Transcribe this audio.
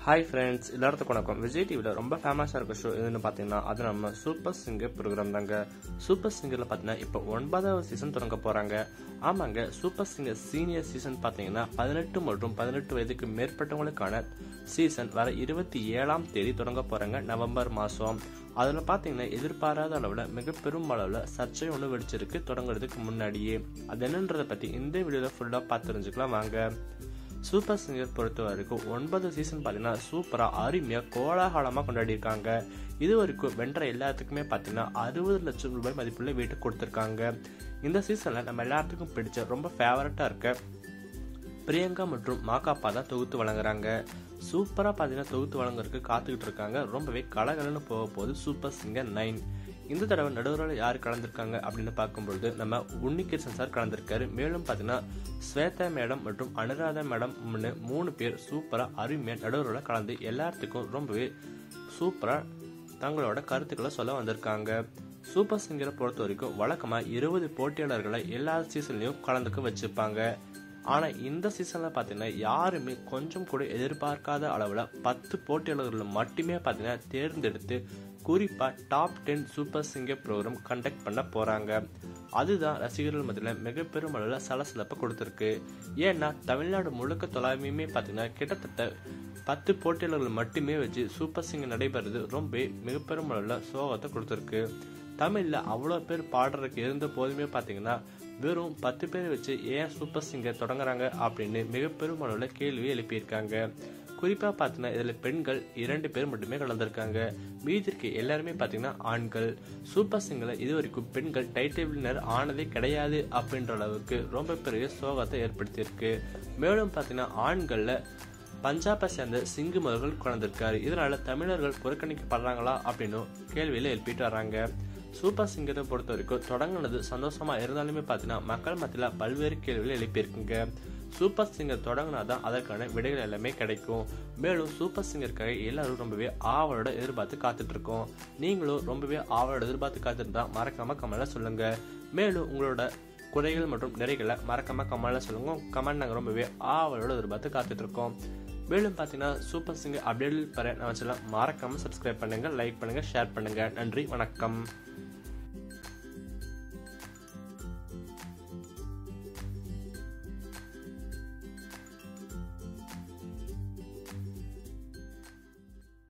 hi friends எல்லாத்துக்கும் வணக்கம் விஜய் டிவியில் ரொம்ப ஃபேமஸாக இருக்க ஷோ எதுன்னு பார்த்தீங்கன்னா அது நம்ம சூப்பர் சிங்கர் ப்ரோக்ராம் தாங்க சூப்பர் சிங்கரில் பார்த்தீங்கன்னா இப்போ ஒன்பதாவது சீசன் தொடங்க போகிறாங்க ஆமாங்க சூப்பர் சிங்கர் சீனியர் சீசன் பார்த்தீங்கன்னா பதினெட்டு மற்றும் பதினெட்டு வயதுக்கு மேற்பட்டவங்களுக்கான சீசன் வர இருபத்தி ஏழாம் தேதி தொடங்க போகிறாங்க நவம்பர் மாதம் அதில் பார்த்தீங்கன்னா எதிர்பாராத அளவில் மிக பெரும் அளவில் சர்ச்சை ஒன்று வெடிச்சிருக்கு தொடங்குறதுக்கு முன்னாடியே அது என்னன்றதை பற்றி இந்த வீடியோவில் ஃபுல்லாக பார்த்து தெரிஞ்சுக்கலாம் வாங்க சூப்பர் சிங்கர் பொறுத்த வரைக்கும் ஒன்பது சீசன் பார்த்தீங்கன்னா சூப்பராக அருமையாக கோலாகலமாக கொண்டாடிருக்காங்க இது வரைக்கும் வென்ற எல்லாத்துக்குமே பார்த்தீங்கன்னா அறுபது லட்சம் ரூபாய் மதிப்புள்ள வீட்டுக்கு கொடுத்துருக்காங்க இந்த சீசனில் நம்ம எல்லாத்துக்கும் பிடிச்ச ரொம்ப ஃபேவரட்டாக இருக்க பிரியங்கா மற்றும் மாகாப்பா தான் தொகுத்து வழங்குறாங்க சூப்பராக பார்த்தீங்கன்னா தொகுத்து வழங்குறதுக்கு காத்துக்கிட்டு இருக்காங்க ரொம்பவே கலகலன்னு போக போகுது சூப்பர் சிங்கர் நைன் இந்த தடவை நடுவரில் யார் கலந்துருக்காங்க அப்படின்னு பார்க்கும்பொழுது நம்ம உன்னிகிருஷ்ணன் சார் கலந்துருக்காரு மேலும் பார்த்தீங்கன்னா ஸ்வேதா மேடம் மற்றும் அனுராதா மேடம் மூணு பேர் சூப்பராக அருமையாக நடுவரில் கலந்து எல்லாத்துக்கும் ரொம்பவே சூப்பராக தங்களோட கருத்துக்களை சொல்ல வந்திருக்காங்க சூப்பர் சிங்கரை பொறுத்த வரைக்கும் வழக்கமாக இருபது போட்டியாளர்களை எல்லா சீசன்லையும் கலந்துக்க வச்சுருப்பாங்க ஆனால் இந்த சீசனில் பார்த்தீங்கன்னா யாருமே கொஞ்சம் கூட எதிர்பார்க்காத அளவில் பத்து போட்டியாளர்கள் மட்டுமே பார்த்தீங்கன்னா தேர்ந்தெடுத்து குறிப்பாக top ten super singer program conduct பண்ண போகிறாங்க அதுதான் ரசிகர்கள் மத்தியில் மிக பெரும் அளவில் சலசலப்பை கொடுத்துருக்கு ஏன்னா தமிழ்நாடு முழுக்க தொலைமையுமே பார்த்தீங்கன்னா கிட்டத்தட்ட பத்து போட்டியாளர்கள் மட்டுமே வச்சு சூப்பர் சிங்கர் நடைபெறது ரொம்ப மிக பெரும் அளவில் சோகத்தை கொடுத்துருக்கு தமிழில் அவ்வளோ பேர் பாடுறதுக்கு இருந்த போதுமே பார்த்தீங்கன்னா வெறும் பத்து பேர் வச்சு ஏன் சூப்பர் சிங்கர் தொடங்குறாங்க அப்படின்னு மிக பெரும் அளவில் கேள்வி எழுப்பியிருக்காங்க குறிப்பாக பார்த்தீங்கன்னா இதில் பெண்கள் இரண்டு பேர் மட்டுமே கலந்துருக்காங்க மீதிற்கு எல்லாருமே பார்த்தீங்கன்னா ஆண்கள் சூப்பர் சிங்கரில் இது வரைக்கும் பெண்கள் டைட்டில் வின்னர் ஆனதே கிடையாது அப்படின்ற அளவுக்கு ரொம்ப பெரிய சோகத்தை ஏற்படுத்தியிருக்கு மேலும் பார்த்தீங்கன்னா ஆண்களில் பஞ்சாபை சேர்ந்த சிங்கு மலர்கள் கலந்திருக்காரு இதனால தமிழர்கள் புறக்கணிக்கப்படுறாங்களா அப்படின்னு கேள்வியில எழுப்பிட்டு வர்றாங்க சூப்பர் சிங்கரை பொறுத்த வரைக்கும் தொடங்கினது சந்தோஷமா இருந்தாலுமே பார்த்தீங்கன்னா மக்கள் மத்தியில் பல்வேறு கேள்விகள் எழுப்பியிருக்குங்க சூப்பர் சிங்கர் தொடங்கினாதான் அதற்கான விடைகள் எல்லாமே கிடைக்கும் மேலும் சூப்பர் சிங்கருக்காக எல்லாரும் ரொம்பவே ஆவலோட எதிர்பார்த்து காத்துட்டு இருக்கோம் நீங்களும் ரொம்பவே ஆவலோட எதிர்பார்த்து காத்துட்டு தான் மறக்காம கமல சொல்லுங்க மேலும் உங்களோட குறைகள் மற்றும் நிறைகளை மறக்காம கமல சொல்லுங்க கமெண்ட் நாங்கள் ரொம்பவே ஆவலோட எதிர்பார்த்து காத்துட்டு இருக்கோம் மேலும் பார்த்தீங்கன்னா சூப்பர் சிங்கர் அப்டேட் பெற நம்ம சேனல் மறக்காம சப்ஸ்கிரைப் பண்ணுங்க லைக் பண்ணுங்க ஷேர் பண்ணுங்க நன்றி வணக்கம்